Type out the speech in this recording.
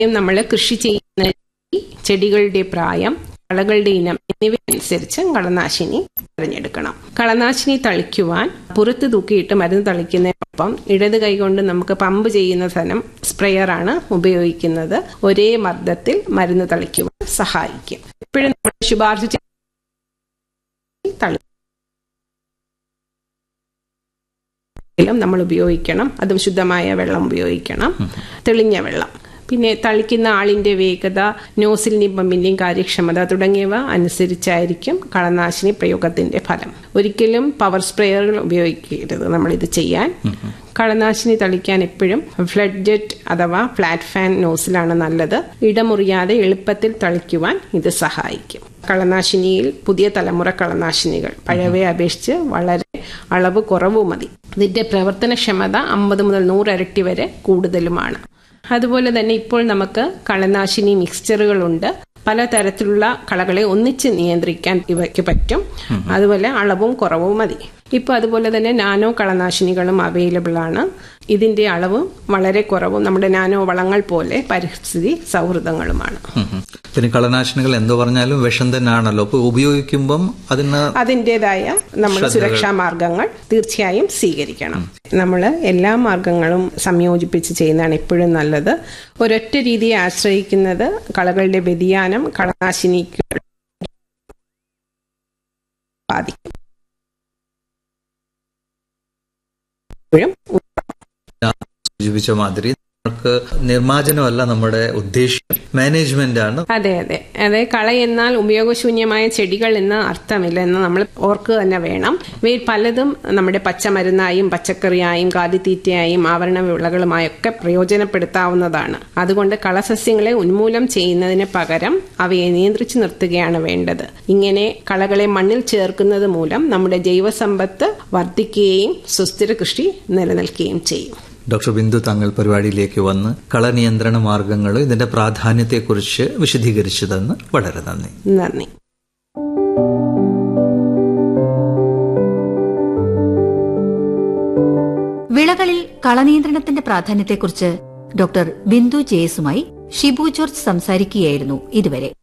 നമ്മൾ കൃഷി ചെയ്യുന്ന രീതി, ചെടികളുടെ പ്രായം കളകളുടെ ഇനം എന്നിവ അനുസരിച്ച് കളനാശിനി തിരഞ്ഞെടുക്കണം കളനാശിനി തളിക്കുവാൻ പുറത്ത് തൂക്കിയിട്ട് മരുന്ന് തളിക്കുന്നതിനൊപ്പം ഇടത് കൈകൊണ്ട് നമുക്ക് പമ്പ് ചെയ്യുന്ന തരം സ്പ്രെയറാണ് ഉപയോഗിക്കുന്നത് ഒരേ മർദ്ദത്തിൽ മരുന്ന് തളിക്കുവാൻ സഹായിക്കും എപ്പോഴും നമ്മൾ ശുപാർശ ചെയ്ത് തളി നമ്മൾ ഉപയോഗിക്കണം അതും ശുദ്ധമായ വെള്ളം ഉപയോഗിക്കണം തെളിഞ്ഞ വെള്ളം പിന്നെ തളിക്കുന്ന ആളിന്റെ വേഗത നോസിലിന്റെയും പമ്പിന്റെയും കാര്യക്ഷമത തുടങ്ങിയവ അനുസരിച്ചായിരിക്കും കളനാശിനി പ്രയോഗത്തിന്റെ ഫലം ഒരിക്കലും പവർ സ്പ്രേയറുകൾ ഉപയോഗിക്കരുത് നമ്മൾ ഇത് ചെയ്യാൻ കളനാശിനി തളിക്കാൻ എപ്പോഴും ഫ്ലഡ് ജെറ്റ് അഥവാ ഫ്ലാറ്റ് ഫാൻ നോസിലാണ് നല്ലത് ഇടമുറിയാതെ എളുപ്പത്തിൽ തളിക്കുവാൻ ഇത് സഹായിക്കും കളനാശിനിയിൽ പുതിയ തലമുറ കളനാശിനികൾ പഴയവയെ അപേക്ഷിച്ച് വളരെ അളവ് കുറവ് മതി ഇതിന്റെ പ്രവർത്തനക്ഷമത അമ്പത് മുതൽ നൂറ് ഇരട്ടി വരെ കൂടുതലുമാണ് അതുപോലെ തന്നെ ഇപ്പോൾ നമുക്ക് കളനാശിനി മിക്സ്ചറുകളുണ്ട് പലതരത്തിലുള്ള കളകളെ ഒന്നിച്ച് നിയന്ത്രിക്കാൻ ഇവയ്ക്ക് പറ്റും അതുപോലെ അളവും കുറവും മതി ഇപ്പൊ അതുപോലെ തന്നെ നാനോ കളനാശിനികളും അവൈലബിൾ ആണ് ഇതിന്റെ അളവും വളരെ കുറവും നമ്മുടെ നാനോ വളങ്ങൾ പോലെ പരിസ്ഥിതി സൗഹൃദങ്ങളുമാണ് ഉം ഉം. പിന്നെ കളനാശിനികൾ എന്തു പറഞ്ഞാലും വിഷം തന്നെയാണല്ലോ അപ്പൊ ഉപയോഗിക്കുമ്പം അതിന് അതിൻ്റെതായ നമ്മൾ സുരക്ഷാ മാർഗങ്ങൾ തീർച്ചയായും സ്വീകരിക്കണം നമ്മൾ എല്ലാ മാർഗങ്ങളും സംയോജിപ്പിച്ച് ചെയ്യുന്നതാണ് എപ്പോഴും നല്ലത് ഒരൊറ്റ രീതിയെ ആശ്രയിക്കുന്നത് കളകളുടെ വ്യതിയാനം കളനാശിനിക്ക് ബാധിക്കും എപ്പോഴും സൂചിപ്പിച്ച മാതിരി നമുക്ക് നിർമ്മാർജ്ജനമല്ല നമ്മുടെ ഉദ്ദേശ്യം മാനേജ്മെന്റ് ആണ് അതെ അതെ അതെ കള എന്നാൽ ഉപയോഗശൂന്യമായ ചെടികൾ എന്ന് അർത്ഥമില്ല എന്ന് നമ്മൾ ഓർക്കുക തന്നെ വേണം ഇവയിൽ പലതും നമ്മുടെ പച്ചമരുന്നായും പച്ചക്കറിയായും കാലിത്തീറ്റയായും ആവരണ വിളകളുമായൊക്കെ പ്രയോജനപ്പെടുത്താവുന്നതാണ് അതുകൊണ്ട് കളസസ്യങ്ങളെ ഉന്മൂലനം ചെയ്യുന്നതിന് പകരം അവയെ നിയന്ത്രിച്ചു നിർത്തുകയാണ് വേണ്ടത് ഇങ്ങനെ കളകളെ മണ്ണിൽ ചേർക്കുന്നത് മൂലം നമ്മുടെ ജൈവസമ്പത്ത് വർദ്ധിക്കുകയും സുസ്ഥിര കൃഷി നിലനിൽക്കുകയും ചെയ്യും ഡോക്ടർ ബിന്ദു തങ്ങൾ പരിപാടിയിലേക്ക് വന്ന് കളനിയന്ത്രണ മാർഗങ്ങളും ഇതിന്റെ പ്രാധാന്യത്തെക്കുറിച്ച് വിശദീകരിച്ചതെന്ന് വളരെ നന്ദി നന്ദി വിളകളിൽ കളനിയന്ത്രണത്തിന്റെ പ്രാധാന്യത്തെക്കുറിച്ച് ഡോക്ടർ ബിന്ദു ജേസുമായി ഷിബു ജോർജ് സംസാരിക്കുകയായിരുന്നു ഇതുവരെ